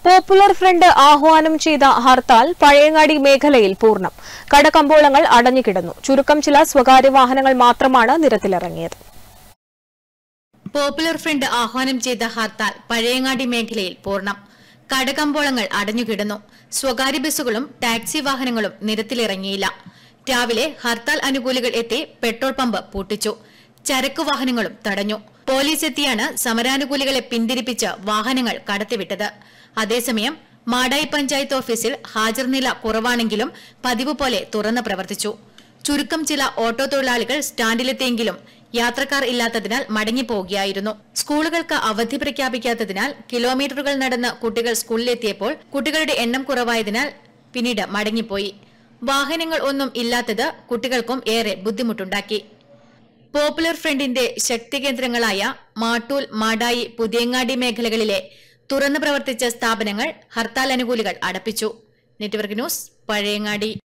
popular front ആഹ്വാനം ചെയ്ത ഹർത്താൽ പഴയങ്ങാടി മേഖലയിൽ പൂർണ്ണം കടകമ്പോളങ്ങൾ അടഞ്ഞുകിടന്നു ചുരുക്കം ചില സ്വകാര്യ വാഹനങ്ങൾ മാത്രമാണ് നിരത്തിലിറങ്ങിയത് പോപ്പുലർ ഫ്രണ്ട് ആഹ്വാനം ചെയ്ത ഹർത്താൽ പഴയങ്ങാടി മേഖലയിൽ പൂർണ്ണം കടകമ്പോളങ്ങൾ അടഞ്ഞുകിടന്നു സ്വകാര്യ ബസ്സുകളും ടാക്സി വാഹനങ്ങളും നിരത്തിലിറങ്ങിയില്ല രാവിലെ ഹർത്താൽ അനുകൂലികൾ എത്തി പെട്രോൾ പമ്പ് പൂട്ടിച്ചു ചരക്കു വാഹനങ്ങളും തടഞ്ഞു പോലീസ് എത്തിയാണ് സമരാനുകൂലികളെ പിന്തിരിപ്പിച്ച് വാഹനങ്ങൾ കടത്തിവിട്ടത് അതേസമയം മാടായി പഞ്ചായത്ത് ഓഫീസിൽ ഹാജർ നില കുറവാണെങ്കിലും പതിവ് പോലെ തുറന്ന് പ്രവർത്തിച്ചു ചുരുക്കം ചില ഓട്ടോ തൊഴിലാളികൾ സ്റ്റാൻഡിലെത്തിയെങ്കിലും യാത്രക്കാർ ഇല്ലാത്തതിനാൽ മടങ്ങിപ്പോവുകയായിരുന്നു സ്കൂളുകൾക്ക് അവധി പ്രഖ്യാപിക്കാത്തതിനാൽ കിലോമീറ്ററുകൾ നടന്ന് കുട്ടികൾ സ്കൂളിലെത്തിയപ്പോൾ കുട്ടികളുടെ എണ്ണം കുറവായതിനാൽ പിന്നീട് മടങ്ങിപ്പോയി വാഹനങ്ങൾ ഒന്നും ഇല്ലാത്തത് കുട്ടികൾക്കും ഏറെ ബുദ്ധിമുട്ടുണ്ടാക്കി പോപ്പുലർ ഫ്രണ്ടിന്റെ ശക്തി കേന്ദ്രങ്ങളായ മാട്ടൂൽ മാടായി പുതിയങ്ങാടി മേഖലകളിലെ തുറന്നു പ്രവർത്തിച്ച സ്ഥാപനങ്ങൾ ഹർത്താൽ അനുകൂലികൾ അടപ്പിച്ചു നെറ്റ്വർക്ക് ന്യൂസ് പഴയങ്ങാടി